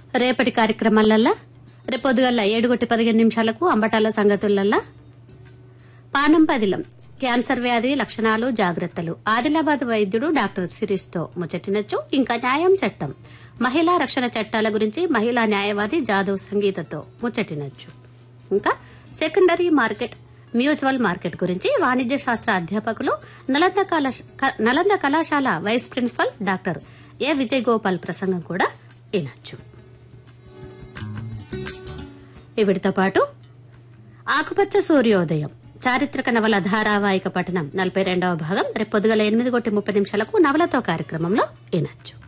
రేపటి కార్యక్రమాలల్లా రేపు పొద్దుగల్ల ఏడుగొట్టి పదిహేను నిమిషాలకు అంబటాల సంగతులల్లా పానం పదిలం క్యాన్సర్ వ్యాధి లక్షణాలు జాగ్రత్తలు ఆదిలాబాద్ వైద్యుడు డాక్టర్ సిరీస్తో ముచ్చటినచ్చు ఇంకా న్యాయం చట్టం మహిళా రక్షణ చట్టాల గురించి మహిళా న్యాయవాది జాదవ్ సంగీతతో ముచ్చటినచ్చు ఇంకా సెకండరీ మార్కెట్ మ్యూచువల్ మార్కెట్ గురించి వాణిజ్య శాస్త్ర అధ్యాపకులు నలంద కళాశ- క- నలంద కళాశాల vice principal doctor A Vijay Gopal ప్రసంగం కూడా వినొచ్చు వీటితో పాటు ఆకుపచ్చ సూర్యోదయం చారిత్రక నవల ధారావాహిక పఠనం నలభై రెండవ భాగం రేపు పొద్దుగల ఎనిమిది కొట్టి ముప్పై నిమిషాలకు నవలతో కార్యక్రమంలో వినొచ్చు